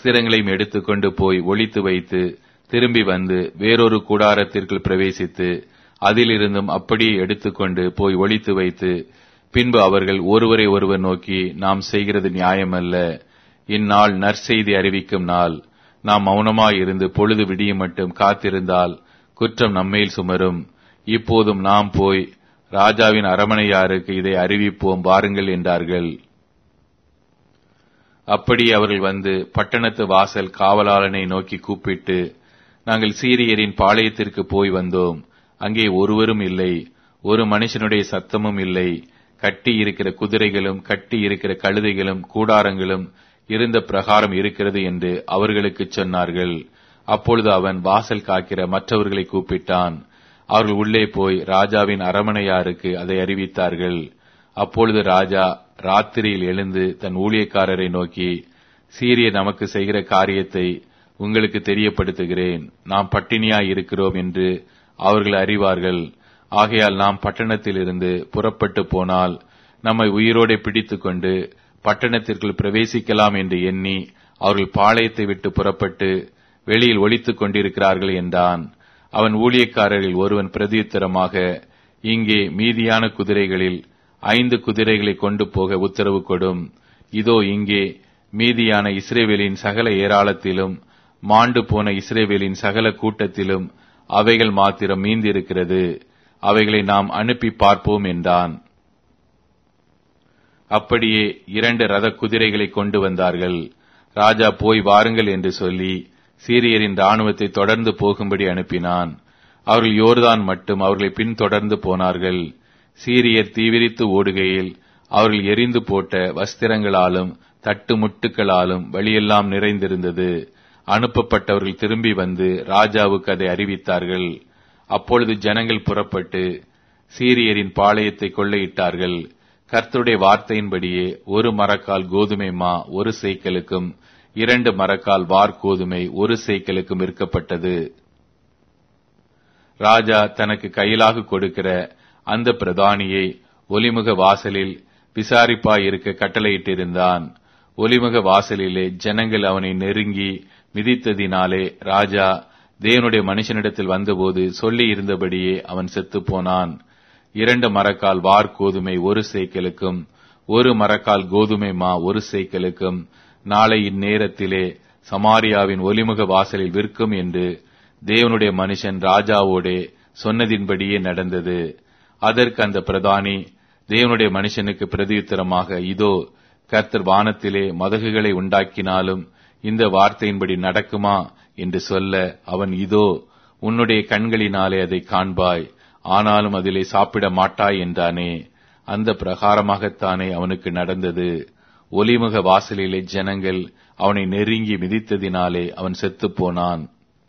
வஸ்திரங்களையும் எடுத்துக்கொண்டு போய் ஒளித்து வைத்து திரும்பி வந்து வேறொரு கூடாரத்திற்குள் பிரவேசித்து அதிலிருந்தும் அப்படியே எடுத்துக்கொண்டு போய் ஒளித்து வைத்து பின்பு அவர்கள் ஒருவரை ஒருவர் நோக்கி நாம் செய்கிறது நியாயமல்ல இந்நாள் நற்செய்தி அறிவிக்கும் நாள் நாம் மௌனமாயிருந்து பொழுது விடியும் மட்டும் காத்திருந்தால் குற்றம் நம்மேல் சுமரும் இப்போதும் நாம் போய் ராஜாவின் அரமனையாருக்கு இதை அறிவிப்போம் வாருங்கள் என்றார்கள் அப்படி அவர்கள் வந்து பட்டணத்து வாசல் காவலாளனை நோக்கி கூப்பிட்டு நாங்கள் சீரியரின் பாளையத்திற்கு போய் வந்தோம் அங்கே ஒருவரும் இல்லை ஒரு மனுஷனுடைய சத்தமும் இல்லை கட்டி இருக்கிற குதிரைகளும் கட்டி இருக்கிற கழுதைகளும் கூடாரங்களும் இருந்த பிரகாரம் இருக்கிறது என்று அவர்களுக்கு சொன்னார்கள் அப்பொழுது அவன் வாசல் காக்கிற மற்றவர்களை கூப்பிட்டான் அவர்கள் உள்ளே போய் ராஜாவின் அரமனையாருக்கு அதை அறிவித்தார்கள் அப்பொழுது ராஜா ராத்திரியில் எழுந்து தன் ஊழியக்காரரை நோக்கி சீரிய நமக்கு செய்கிற காரியத்தை உங்களுக்கு தெரியப்படுத்துகிறேன் நாம் பட்டினியாய் இருக்கிறோம் என்று அவர்கள் அறிவார்கள் ஆகையால் நாம் பட்டணத்திலிருந்து புறப்பட்டு போனால் நம்மை உயிரோടെ பிடித்துக்கொண்டு பட்டணத்திற்குள் பிரவேசிக்கலாம் என்று எண்ணி அவர்கள் பாளையத்தை விட்டு புறப்பட்டு வெளியில் ஒளித்துக் கொண்டிருக்கிறார்கள் என்றான் அவன் ஊழியக்காரரில் ஒருவன் பிரதியுத்தரமாக இங்கே மீதியான குதிரைகளில் ஐந்து குதிரைகளை கொண்டு போக உத்தரவு கொடும் இதோ இங்கே மீதியான இஸ்ரேவேலின் சகல ஏராளத்திலும் மாண்டு போன இஸ்ரேவேலின் சகல கூட்டத்திலும் அவைகள் மாத்திரம் மீந்திருக்கிறது அவைகளை நாம் அனுப்பி பார்ப்போம் என்றான் அப்படியே இரண்டு ரத குதிரைகளை கொண்டு வந்தார்கள் ராஜா போய் வாருங்கள் என்று சொல்லி சீரியரின் ராணுவத்தை தொடர்ந்து போகும்படி அனுப்பினான் அவர்கள் யோர்தான் மட்டும் அவர்களை பின்தொடர்ந்து போனார்கள் சீரியர் தீவிரித்து ஓடுகையில் அவர்கள் எரிந்து போட்ட வஸ்திரங்களாலும் தட்டு முட்டுகளாலும் வழியெல்லாம் நிறைந்திருந்தது அனுப்பப்பட்டவர்கள் திரும்பி வந்து ராஜாவுக்கு அதை அறிவித்தார்கள் அப்பொழுது ஜனங்கள் புறப்பட்டு சீரியரின் பாளையத்தை கொள்ளையிட்டார்கள் கர்த்தருடைய வார்த்தையின்படியே ஒரு மரக்கால் கோதுமை மா ஒரு சேக்கலுக்கும் இரண்டு மரக்கால் வார்கோதுமை ஒரு சேக்கலுக்கும் விற்கப்பட்டது ராஜா தனக்கு கையிலாக கொடுக்கிற அந்த பிரதானியை ஒலிமுக வாசலில் விசாரிப்பாயிருக்க கட்டளையிட்டிருந்தான் ஒலிமுக வாசலிலே ஜனங்கள் அவனை நெருங்கி மிதித்ததினாலே ராஜா தேவனுடைய மனுஷனிடத்தில் வந்தபோது சொல்லி இருந்தபடியே அவன் செத்துப் போனான் இரண்டு மரக்கால் வார் கோதுமை ஒரு சேக்கலுக்கும் ஒரு மரக்கால் கோதுமை மா ஒரு சேக்கலுக்கும் நாளை இந்நேரத்திலே சமாரியாவின் ஒலிமுக வாசலில் விற்கும் என்று தேவனுடைய மனுஷன் ராஜாவோடே சொன்னதின்படியே நடந்தது அதற்கு அந்த பிரதானி தேவனுடைய மனுஷனுக்கு பிரதியுத்தரமாக இதோ கர்த்தர் வானத்திலே மதகுகளை உண்டாக்கினாலும் இந்த வார்த்தையின்படி நடக்குமா என்று சொல்ல அவன் இதோ உன்னுடைய கண்களினாலே அதை காண்பாய் ஆனாலும் அதிலே சாப்பிட மாட்டாய் என்றானே அந்த பிரகாரமாகத்தானே அவனுக்கு நடந்தது ஒலிமுக வாசலிலே ஜனங்கள் அவனை நெருங்கி மிதித்ததினாலே அவன் செத்துப் போனான்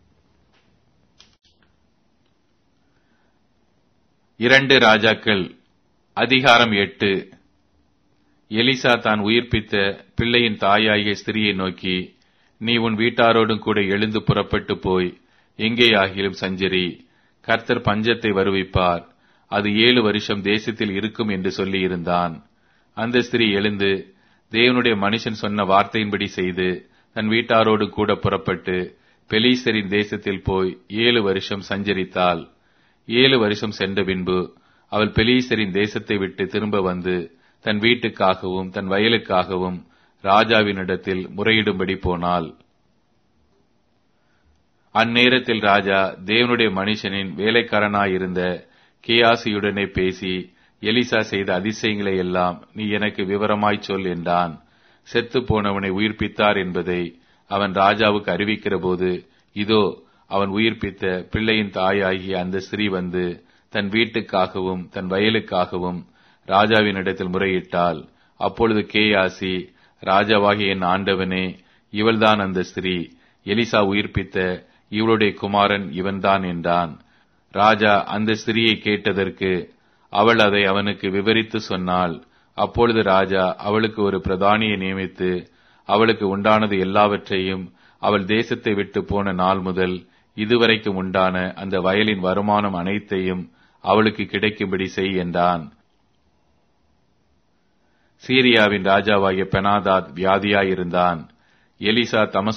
இரண்டு ராஜாக்கள் அதிகாரம் எட்டு எலிசா தான் உயிர்ப்பித்த பிள்ளையின் தாயாகிய ஸ்திரியை நோக்கி நீ உன் வீட்டாரோடும் கூட எழுந்து புறப்பட்டு போய் எங்கேயாகிலும் சஞ்சரி கர்த்தர் பஞ்சத்தை வருவிப்பார் அது ஏழு வருஷம் தேசத்தில் இருக்கும் என்று சொல்லியிருந்தான் அந்த ஸ்திரீ எழுந்து தேவனுடைய மனுஷன் சொன்ன வார்த்தையின்படி செய்து தன் வீட்டாரோடு கூட புறப்பட்டு பெலீசரின் தேசத்தில் போய் ஏழு வருஷம் சஞ்சரித்தாள் ஏழு வருஷம் சென்ற பின்பு அவள் பெலீசரின் தேசத்தை விட்டு திரும்ப வந்து தன் வீட்டுக்காகவும் தன் வயலுக்காகவும் ராஜாவினிடத்தில் முறையிடும்படி போனாள் அந்நேரத்தில் ராஜா தேவனுடைய மனுஷனின் வேலைக்காரனாயிருந்த கேயாசியுடனே பேசி எலிசா செய்த அதிசயங்களை எல்லாம் நீ எனக்கு விவரமாய் சொல் என்றான் செத்து போனவனை உயிர்ப்பித்தார் என்பதை அவன் ராஜாவுக்கு அறிவிக்கிற போது இதோ அவன் உயிர்ப்பித்த பிள்ளையின் தாயாகிய அந்த ஸ்திரீ வந்து தன் வீட்டுக்காகவும் தன் வயலுக்காகவும் ராஜாவினிடத்தில் முறையிட்டாள் அப்பொழுது கேயாசி ராஜாவாகிய என் ஆண்டவனே இவள்தான் அந்த ஸ்திரீ எலிசா உயிர்ப்பித்த இவளுடைய குமாரன் இவன்தான் என்றான் ராஜா அந்த ஸ்திரீயை கேட்டதற்கு அவள் அதை அவனுக்கு விவரித்து சொன்னாள் அப்பொழுது ராஜா அவளுக்கு ஒரு பிரதானியை நியமித்து அவளுக்கு உண்டானது எல்லாவற்றையும் அவள் தேசத்தை விட்டு போன நாள் முதல் இதுவரைக்கும் உண்டான அந்த வயலின் வருமானம் அனைத்தையும் அவளுக்கு கிடைக்கும்படி செய் என்றான் சீரியாவின் ராஜாவாகிய பெனாதாத் வியாதியாயிருந்தான் எலிசா தமஸ்